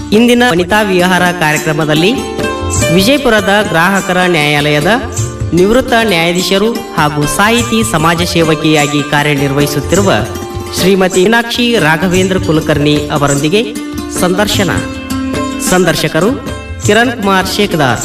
ಇಂದಿನ ವನಿತಾ ವಿಹಾರ ಕಾರ್ಯಕ್ರಮದಲ್ಲಿ ವಿಜಯಪುರದ ಗ್ರಾಹಕರ ನ್ಯಾಯಾಲಯದ ನಿವೃತ್ತ ನ್ಯಾಯಾಧೀಶರು ಹಾಗೂ ಸಾಹಿತಿ ಸಮಾಜ ಸೇವಕಿಯಾಗಿ ಕಾರ್ಯನಿರ್ವಹಿಸುತ್ತಿರುವ ಶ್ರೀಮತಿ ಮೀನಾಕ್ಷಿ ರಾಘವೇಂದ್ರ ಕುಲಕರ್ಣಿ ಅವರೊಂದಿಗೆ ಸಂದರ್ಶನ ಸಂದರ್ಶಕರು ಕಿರಣ್ ಕುಮಾರ್ ಶೇಖದಾರ್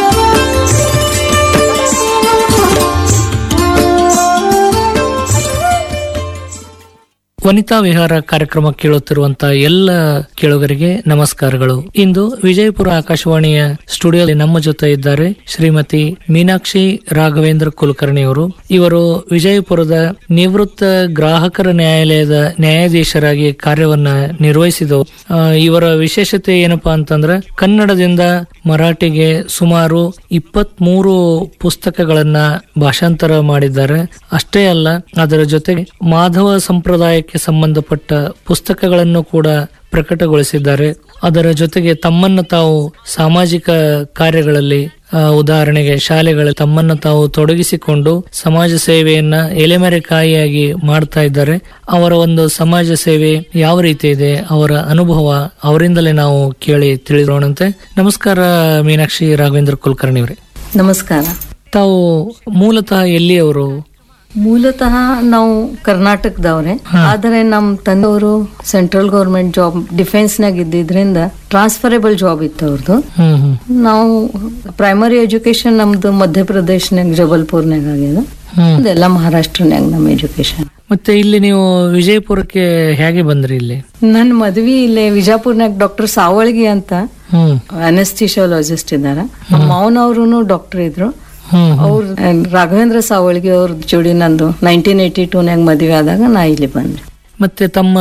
ವನಿತಾ ವಿಹಾರ ಕಾರ್ಯಕ್ರಮ ಕೇಳುತ್ತಿರುವಂತಹ ಎಲ್ಲ ಕೇಳುಗರಿಗೆ ನಮಸ್ಕಾರಗಳು ಇಂದು ವಿಜಯಪುರ ಆಕಾಶವಾಣಿಯ ಸ್ಟುಡಿಯೋದಲ್ಲಿ ನಮ್ಮ ಜೊತೆ ಇದ್ದಾರೆ ಶ್ರೀಮತಿ ಮೀನಾಕ್ಷಿ ರಾಘವೇಂದ್ರ ಕುಲಕರ್ಣಿ ಅವರು ಇವರು ವಿಜಯಪುರದ ನಿವೃತ್ತ ಗ್ರಾಹಕರ ನ್ಯಾಯಾಲಯದ ನ್ಯಾಯಾಧೀಶರಾಗಿ ಕಾರ್ಯವನ್ನ ನಿರ್ವಹಿಸಿದವು ಆ, ಇವರ ವಿಶೇಷತೆ ಏನಪ್ಪಾ ಅಂತಂದ್ರೆ ಕನ್ನಡದಿಂದ ಮರಾಠಿಗೆ ಸುಮಾರು ಇಪ್ಪತ್ತ್ ಮೂರು ಪುಸ್ತಕಗಳನ್ನ ಭಾಷಾಂತರ ಮಾಡಿದ್ದಾರೆ ಅಷ್ಟೇ ಅಲ್ಲ ಅದರ ಜೊತೆಗೆ ಮಾಧವ ಸಂಪ್ರದಾಯಕ್ಕೆ ಸಂಬಂಧಪಟ್ಟ ಪುಸ್ತಕಗಳನ್ನು ಕೂಡ ಪ್ರಕಟಗೊಳಿಸಿದ್ದಾರೆ ಅದರ ಜೊತೆಗೆ ತಮ್ಮನ್ನು ತಾವು ಸಾಮಾಜಿಕ ಕಾರ್ಯಗಳಲ್ಲಿ ಆ, ಉದಾಹರಣೆಗೆ ಶಾಲೆಗಳಲ್ಲಿ ತಮ್ಮನ್ನು ತಾವು ತೊಡಗಿಸಿಕೊಂಡು ಸಮಾಜ ಸೇವೆಯನ್ನ ಎಲೆಮರೆಕಾಯಿಯಾಗಿ ಮಾಡ್ತಾ ಇದ್ದಾರೆ ಅವರ ಒಂದು ಸಮಾಜ ಸೇವೆ ಯಾವ ರೀತಿ ಇದೆ ಅವರ ಅನುಭವ ಅವರಿಂದಲೇ ನಾವು ಕೇಳಿ ತಿಳಿದೋಣಂತೆ ನಮಸ್ಕಾರ ಮೀನಾಕ್ಷಿ ರಾಘವೇಂದ್ರ ಕುಲಕರ್ಣಿ ಅವರೇ ನಮಸ್ಕಾರ ತಾವು ಮೂಲತಃ ಎಲ್ಲಿಯವರು ಮೂಲತಃ ನಾವು ಕರ್ನಾಟಕದವ್ರೆ ಆದರೆ ನಮ್ಮ ತಂದೆಯವರು ಸೆಂಟ್ರಲ್ ಗೌರ್ಮೆಂಟ್ ಜಾಬ್ ಡಿಫೆನ್ಸ್ ನಾಗ ಇದ್ದಿದ್ರಿಂದ ಟ್ರಾನ್ಸ್ಫರೇಬಲ್ ಜಾಬ್ ಇತ್ತು ಅವ್ರದ್ದು ಹ್ಮ್ ಹ್ಮ್ ನಾವು ಪ್ರೈಮರಿ ಎಜುಕೇಶನ್ ನಮ್ದು ಮಧ್ಯಪ್ರದೇಶ್ನಾಗ ಜಬಲ್ಪುರ್ನಾಗ ಆಗ್ಯದ ಹ್ಮ್ ಅದೆಲ್ಲ ಮಹಾರಾಷ್ಟ್ರನ್ಯಾಗ ನಮ್ಮ ಎಜುಕೇಶನ್ ಮತ್ತೆ ಇಲ್ಲಿ ನೀವು ವಿಜಯಪುರಕ್ಕೆ ಹೇಗೆ ಬಂದ್ರಿ ಇಲ್ಲಿ ನನ್ನ ಮದ್ವಿ ಇಲ್ಲೇ ವಿಜಾಪುರ್ನಾಗ ಡಾಕ್ಟರ್ ಸಾವಳ್ಗಿ ಅಂತ ಹ್ಮ್ ಅನೆಸ್ಥಿಶಿಯಾಲಜಿಸ್ಟ್ ಇದಾರ ನಮ್ಮ ಮಾವನವ್ರು ಡಾಕ್ಟರ್ ಇದ್ರು ಹ್ಮ್ ಅವ್ರ ರಾಘವೇಂದ್ರ ಸಾವಳ್ಗಿ ಅವ್ರ ಜೋಡಿ ನಂದು ನೈನ್ಟೀನ್ ಏಯ್ಟಿ ಟೂನ್ಯಾಗ ಮದ್ವೆ ಆದಾಗ ನಾ ಇಲ್ಲಿ ಬಂದೆ ಮತ್ತೆ ತಮ್ಮ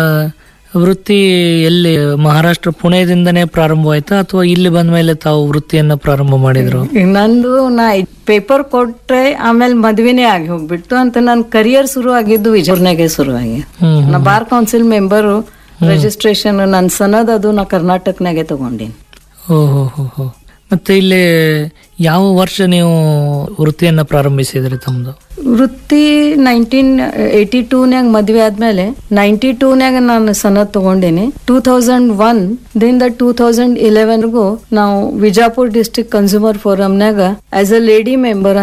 ವೃತ್ತಿ ಎಲ್ಲಿ ಮಹಾರಾಷ್ಟ್ರ ಪುಣೆದಿಂದನೇ ಪ್ರಾರಂಭವಾಯ್ತಾ ಅಥವಾ ಇಲ್ಲಿ ಬಂದ ಮೇಲೆ ತಾವು ವೃತ್ತಿಯನ್ನ ಪ್ರಾರಂಭ ಮಾಡಿದ್ರು ಈಗ ನಂದು ನಾ ಪೇಪರ್ ಕೊಟ್ರೆ ಆಮೇಲೆ ಮದ್ವೆನೇ ಆಗಿ ಹೋಗ್ಬಿಟ್ಟು ಅಂತ ನನ್ನ ಕರಿಯರ್ ಶುರು ಆಗಿದ್ದು ವಿಜಯಪುರ್ನಾಗೆ ಶುರು ಆಗಿ ಹ್ಮ್ ನಾ ಬಾರ್ ಕೌನ್ಸಿಲ್ ಮೆಂಬರು ರಿಜಿಸ್ಟ್ರೇಷನ್ ನನ್ನ ಸನದ್ ಅದು ನಾ ಕರ್ನಾಟಕನಾಗೆ ತಗೊಂಡಿನಿ ಓ ಹೋ ಹೋ ಹೋ ಮತ್ತೆ ಇಲ್ಲಿ ಯಾವ ವರ್ಷ ನೀವು ವೃತ್ತಿಯನ್ನ ಪ್ರಾರಂಭಿಸಿದ್ರಿ ತಮ್ಮದು ವೃತ್ತಿ ನೈನ್ಟೀನ್ ಏಯ್ಟಿ ಟೂನ್ಯಾಗ ಮದ್ವೆ ಆದ್ಮೇಲೆ ನೈಂಟಿ ಟೂನ್ಯಾಗ ನಾನು ಸನದ್ ತಗೊಂಡಿನಿ ಟೂ ತೌಸಂಡ್ ಒನ್ ದಿಂದ ಟೂ ತೌಸಂಡ್ ಇಲೆವೆನ್ಗೂ ನಾವು ವಿಜಾಪುರ್ ಡಿಸ್ಟ್ರಿಕ್ಟ್ ಕನ್ಸ್ಯೂಮರ್ ಫೋರಮ್ನಾಗ ಆಸ್ ಅ ಲೇಡಿ ಮೆಂಬರ್